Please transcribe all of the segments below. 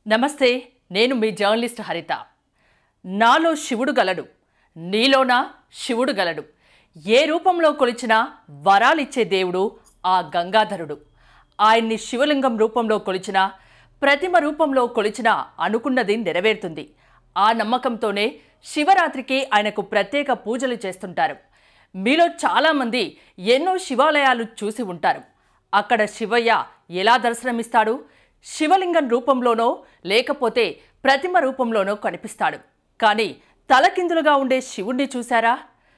నమస్తే నేను మీ జర్నలిస్ట్ హరిత నాలో శివుడు గలడు నీలోన శివుడు గలడు ఏ రూపంలో కొలిచినా వరాలిచ్చే దేవుడు ఆ గంగాధరుడు ఆయన్ని శివలింగం రూపంలో కొలిచినా ప్రతిమ రూపంలో కొలిచినా అనుకున్నది నెరవేరుతుంది ఆ నమ్మకంతోనే శివరాత్రికి ఆయనకు ప్రత్యేక పూజలు చేస్తుంటారు మీలో చాలామంది ఎన్నో శివాలయాలు చూసి ఉంటారు అక్కడ శివయ్య ఎలా దర్శనమిస్తాడు శివలింగం రూపంలోనో లేకపోతే ప్రతిమ రూపంలోనో కనిపిస్తాడు కానీ తలకిందులుగా ఉండే శివుణ్ణి చూశారా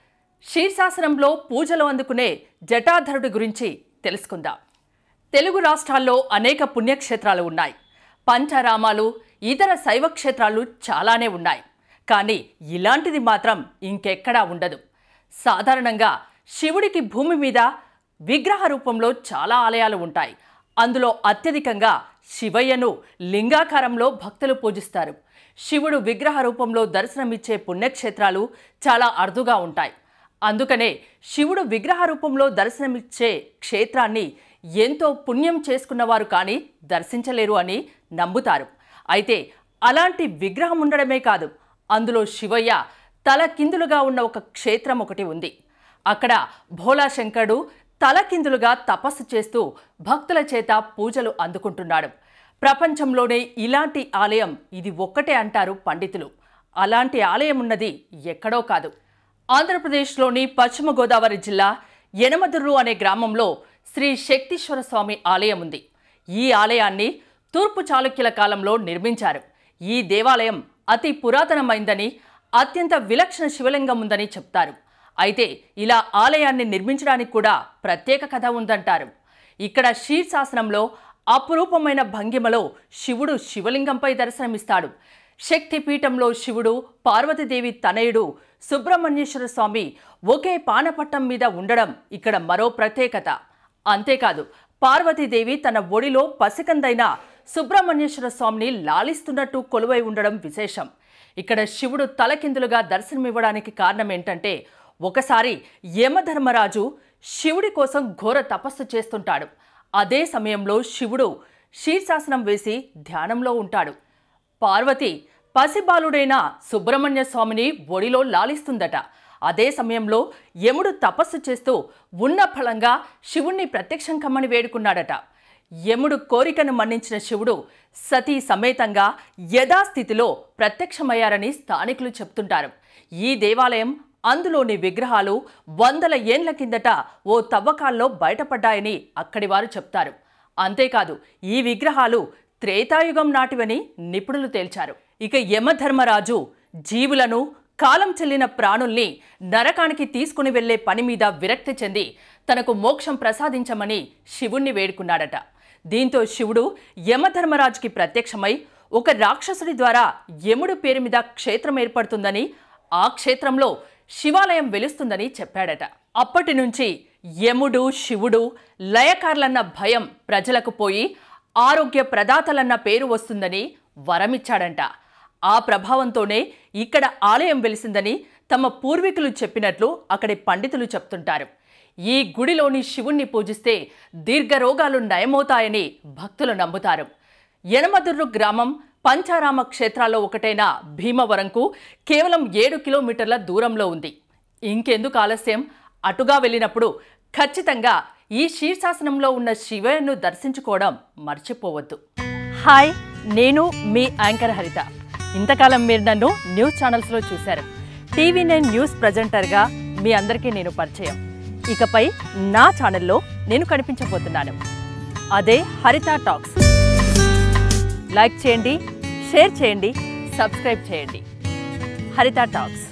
శీర్షాసనంలో పూజలు అందుకునే జటాధరుడి గురించి తెలుసుకుందాం తెలుగు రాష్ట్రాల్లో అనేక పుణ్యక్షేత్రాలు ఉన్నాయి పంచరామాలు ఇతర శైవ క్షేత్రాలు చాలానే ఉన్నాయి కానీ ఇలాంటిది మాత్రం ఇంకెక్కడా ఉండదు సాధారణంగా శివుడికి భూమి మీద విగ్రహ రూపంలో చాలా ఆలయాలు ఉంటాయి అందులో అత్యధికంగా శివయ్యను లింగాకారంలో భక్తులు పూజిస్తారు శివుడు విగ్రహ రూపంలో దర్శనమిచ్చే పుణ్యక్షేత్రాలు చాలా అరుదుగా ఉంటాయి అందుకనే శివుడు విగ్రహ రూపంలో దర్శనమిచ్చే క్షేత్రాన్ని ఎంతో పుణ్యం చేసుకున్నవారు కానీ దర్శించలేరు అని నమ్ముతారు అయితే అలాంటి విగ్రహం ఉండడమే కాదు అందులో శివయ్య తల కిందులుగా ఉన్న ఒక క్షేత్రం ఒకటి ఉంది అక్కడ భోలా శంకరుడు తలకిందులుగా తపస్సు చేస్తూ భక్తుల చేత పూజలు అందుకుంటున్నాడు ప్రపంచంలోనే ఇలాంటి ఆలయం ఇది ఒక్కటే అంటారు పండితులు అలాంటి ఆలయం ఉన్నది ఎక్కడో కాదు ఆంధ్రప్రదేశ్లోని పశ్చిమ గోదావరి జిల్లా యనమదుర్రు అనే గ్రామంలో శ్రీ శక్తీశ్వర స్వామి ఆలయం ఉంది ఈ ఆలయాన్ని తూర్పు చాళుక్యుల కాలంలో నిర్మించారు ఈ దేవాలయం అతి పురాతనమైందని అత్యంత విలక్షణ శివలింగం ఉందని చెప్తారు అయితే ఇలా ఆలయాన్ని నిర్మించడానికి కూడా ప్రత్యేక కథ ఉందంటారు ఇక్కడ శీర్షాసనంలో అపురూపమైన భంగిమలో శివుడు శివలింగంపై దర్శనమిస్తాడు శక్తిపీఠంలో శివుడు పార్వతీదేవి తనయుడు సుబ్రహ్మణ్యేశ్వర స్వామి ఒకే పానపట్టం మీద ఉండడం ఇక్కడ మరో ప్రత్యేకత అంతేకాదు పార్వతీదేవి తన ఒడిలో పసికందైన సుబ్రహ్మణ్యేశ్వర స్వామిని లాలిస్తున్నట్టు కొలువై ఉండడం విశేషం ఇక్కడ శివుడు తలకిందులుగా దర్శనమివ్వడానికి కారణం ఏంటంటే ఒకసారి యమధర్మరాజు శివుడి కోసం ఘోర తపస్సు చేస్తుంటాడు అదే సమయంలో శివుడు శీర్షాసనం వేసి ధ్యానంలో ఉంటాడు పార్వతి పసిబాలుడైన సుబ్రహ్మణ్య స్వామిని ఒడిలో లాలిస్తుందట అదే సమయంలో యముడు తపస్సు చేస్తూ ఉన్న ఫలంగా శివుణ్ణి ప్రత్యక్షం కమ్మని వేడుకున్నాడట యముడు కోరికను మన్నించిన శివుడు సతీ సమేతంగా యథాస్థితిలో ప్రత్యక్షమయ్యారని స్థానికులు చెప్తుంటారు ఈ దేవాలయం అందులోని విగ్రహాలు వందల ఏండ్ల కిందట ఓ తవ్వకాల్లో బయటపడ్డాయని అక్కడి వారు చెప్తారు అంతేకాదు ఈ విగ్రహాలు త్రేతాయుగం నాటివని నిపుణులు తేల్చారు ఇక యమధర్మరాజు జీవులను కాలం చెల్లిన ప్రాణుల్ని నరకానికి తీసుకుని వెళ్లే పని మీద విరక్తి చెంది తనకు మోక్షం ప్రసాదించమని శివుణ్ణి వేడుకున్నాడట దీంతో శివుడు యమధర్మరాజుకి ప్రత్యక్షమై ఒక రాక్షసుడి ద్వారా యముడు పేరు మీద క్షేత్రం ఏర్పడుతుందని ఆ క్షేత్రంలో శివాలయం వెలుస్తుందని చెప్పాడట అప్పటి నుంచి యముడు శివుడు లయకారులన్న భయం ప్రజలకు పోయి ఆరోగ్య ప్రదాతలన్న పేరు వస్తుందని వరమిచ్చాడంట ఆ ప్రభావంతోనే ఇక్కడ ఆలయం వెలిసిందని తమ పూర్వీకులు చెప్పినట్లు అక్కడి పండితులు చెప్తుంటారు ఈ గుడిలోని శివుణ్ణి పూజిస్తే దీర్ఘరోగాలు నయమవుతాయని భక్తులు నమ్ముతారు యనమదుర్రు గ్రామం పంచారామ క్షేత్రాల్లో ఒకటైన భీమవరంకు కేవలం ఏడు కిలోమీటర్ల దూరంలో ఉంది ఇంకెందుకు ఆలస్యం అటుగా వెళ్ళినప్పుడు ఖచ్చితంగా ఈ శీర్షాసనంలో ఉన్న శివయ్యను దర్శించుకోవడం మర్చిపోవద్దు హాయ్ నేను మీ యాంకర్ హరిత ఇంతకాలం మీరు నన్ను న్యూస్ ఛానల్స్లో చూశారు టీవీ నైన్ న్యూస్ ప్రజెంటర్గా మీ అందరికీ నేను పరిచయం ఇకపై నా ఛానల్లో నేను కనిపించబోతున్నాను అదే హరిత టాక్స్ లైక్ చేయండి షేర్ చేయండి సబ్స్క్రైబ్ చేయండి హరిత టాక్స్